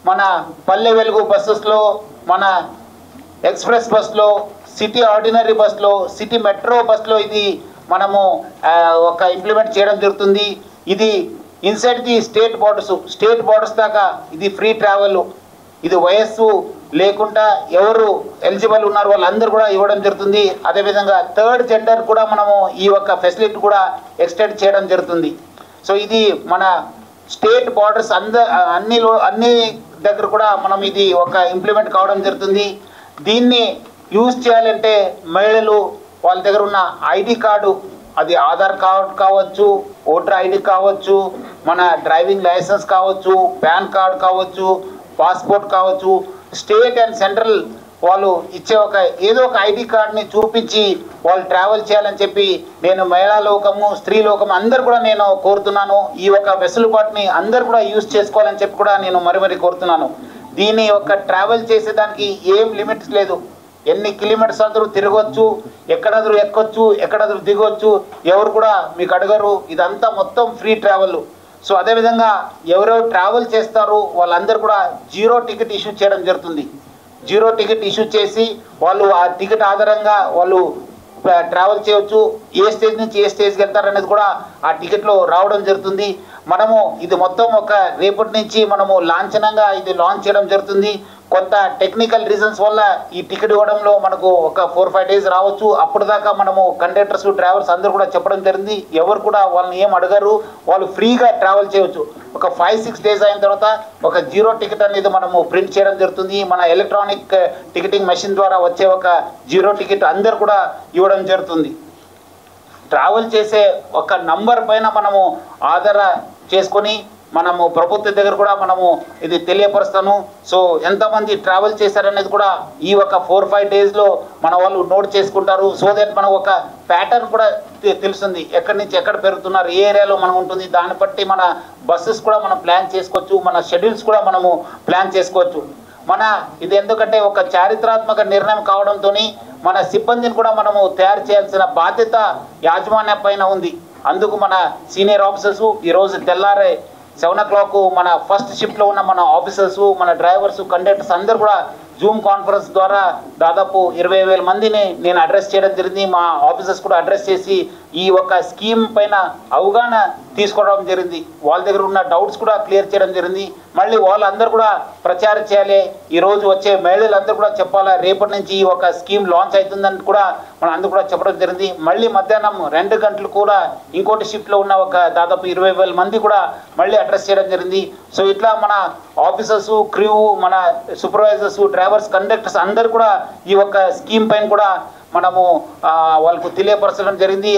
మన పల్లె వెలుగు బస్సెస్లో మన ఎక్స్ప్రెస్ బస్లో సిటీ ఆర్డినరీ బస్లో సిటీ మెట్రో బస్లో ఇది మనము ఆ, ఒక ఇంప్లిమెంట్ చేయడం జరుగుతుంది ఇది inside the state borders state borders దాకా ఇది ఫ్రీ ట్రావెల్ ఇది వయస్సు లేకుండా ఎవరు ఎలిజిబుల్ ఉన్నారు వాళ్ళందరూ కూడా ఇవ్వడం జరుగుతుంది అదేవిధంగా థర్డ్ జెండర్ కూడా మనము ఈ యొక్క ఫెసిలిటీ కూడా ఎక్స్టెండ్ చేయడం జరుగుతుంది సో ఇది మన స్టేట్ బార్డర్స్ అంద అన్ని లో- అన్ని దగ్గర కూడా మనం ఇది ఒక ఇంప్లిమెంట్ కావడం జరుగుతుంది దీన్ని యూజ్ చేయాలంటే మహిళలు వాళ్ళ దగ్గర ఉన్న ఐడి కార్డు అది ఆధార్ కార్డ్ కావచ్చు ఓటర్ ఐడి కావచ్చు మన డ్రైవింగ్ లైసెన్స్ కావచ్చు పాన్ కార్డ్ కావచ్చు పాస్పోర్ట్ కావచ్చు స్టేట్ అండ్ సెంట్రల్ వాళ్ళు ఇచ్చే ఒక ఏదో ఒక ఐడి కార్డ్ని చూపించి వాళ్ళు ట్రావెల్ చేయాలని చెప్పి నేను మహిళా లోకము స్త్రీ లోకము అందరు కూడా నేను కోరుతున్నాను ఈ యొక్క వెసులుబాటుని అందరు కూడా యూజ్ చేసుకోవాలని చెప్పి కూడా నేను మరి మరి కోరుతున్నాను దీని యొక్క ట్రావెల్ చేసేదానికి ఏం లిమిట్స్ లేదు ఎన్ని కిలోమీటర్స్ అందరూ తిరగొచ్చు ఎక్కడాదరు ఎక్కొచ్చు ఎక్కడాదరు దిగొచ్చు ఎవరు కూడా మీకు అడగరు ఇదంతా మొత్తం ఫ్రీ ట్రావెల్ సో అదేవిధంగా ఎవరెవరు ట్రావెల్ చేస్తారో వాళ్ళందరూ కూడా జీరో టికెట్ ఇష్యూ చేయడం జరుగుతుంది జీరో టికెట్ ఇష్యూ చేసి వాళ్ళు ఆ టికెట్ ఆధారంగా వాళ్ళు ప- ట్రావెల్ చేయవచ్చు ఏ స్టేజ్ నుంచి ఏ స్టేజ్కి వెళ్తారు అనేది కూడా ఆ టికెట్లో రావడం జరుగుతుంది మనము ఇది మొత్తం ఒక రేపటి నుంచి మనము లాంఛనంగా ఇది లాంచ్ చేయడం జరుగుతుంది కొంత టెక్నికల్ రీజన్స్ వల్ల ఈ టికెట్ ఇవ్వడంలో మనకు ఒక ఫోర్ ఫైవ్ డేస్ రావచ్చు అప్పుడు దాకా మనము కండక్టర్స్ డ్రైవర్స్ అందరూ కూడా చెప్పడం జరిగింది ఎవరు కూడా వాళ్ళని ఏం అడగరు వాళ్ళు ఫ్రీగా ట్రావెల్ చేయవచ్చు ఒక ఫైవ్ సిక్స్ డేస్ అయిన తర్వాత ఒక జీరో టికెట్ అనేది మనము ప్రింట్ చేయడం జరుగుతుంది మన ఎలక్ట్రానిక్ టికెటింగ్ మెషిన్ ద్వారా వచ్చే ఒక జీరో టికెట్ అందరు కూడా ఇవ్వడం జరుగుతుంది ట్రావెల్ చేసే ఒక నంబర్ పైన మనము ఆధార చేసుకొని మనము ప్రభుత్వ దగ్గర కూడా మనము ఇది తెలియపరుస్తాను సో ఎంతమంది ట్రావెల్ చేశారనేది కూడా ఈ ఒక ఫోర్ ఫైవ్ డేస్లో మన వాళ్ళు నోట్ చేసుకుంటారు సో దట్ మనం ఒక ప్యాటర్న్ కూడా తె- తెలుస్తుంది ఎక్కడి నుంచి ఎక్కడ పెరుగుతున్నారు ఏ ఏరియాలో మనం ఉంటుంది దాన్ని బట్టి మన బస్సెస్ కూడా మనం ప్లాన్ చేసుకోవచ్చు మన షెడ్యూల్స్ కూడా మనము ప్లాన్ చేసుకోవచ్చు మన ఇది ఎందుకంటే ఒక చారిత్రాత్మక నిర్ణయం కావడంతో మన సిబ్బందిని కూడా మనము తయారు చేయాల్సిన బాధ్యత యాజమాన్యం పైన ఉంది అందుకు మన సీనియర్ ఆఫీసర్స్ ఈరోజు తెల్లారే సెవెన్ ఓ క్లాక్ మన ఫస్ట్ షిఫ్ట్లో ఉన్న మన ఆఫీసర్స్ మన డ్రైవర్స్ కండక్టర్స్ అందరు కూడా జూమ్ కాన్ఫరెన్స్ ద్వారా దాదాపు ఇరవై వేల మందిని నేను అడ్రస్ చేయడం జరిగింది మా ఆఫీసర్స్ కూడా అడ్రస్ చేసి ఈ ఒక స్కీమ్ పైన అవగాహన తీసుకోవడం జరిగింది వాళ్ళ దగ్గర ఉన్న డౌట్స్ కూడా క్లియర్ చేయడం జరిగింది మళ్ళీ వాళ్ళందరూ కూడా ప్రచారం చేయాలి ఈ రోజు వచ్చే మహిళలందరూ కూడా చెప్పాలా రేపటి నుంచి ఈ ఒక స్కీమ్ లాంచ్ అవుతుందని కూడా మనం అందరూ కూడా చెప్పడం జరిగింది మళ్ళీ మధ్యాహ్నం రెండు గంటలు కూడా ఇంకోటి షిఫ్ట్లో ఉన్న ఒక దాదాపు ఇరవై వేల మంది కూడా మళ్ళీ అడ్రస్ చేయడం జరిగింది సో ఇట్లా మన ఆఫీసర్స్ క్రూ మన సూపర్వైజర్స్ డ్రైవర్స్ కండక్టర్స్ అందరు కూడా ఈ ఒక్క స్కీమ్ పైన కూడా మనము ఆ, వాళ్ళకు తెలియపరచడం జరిగింది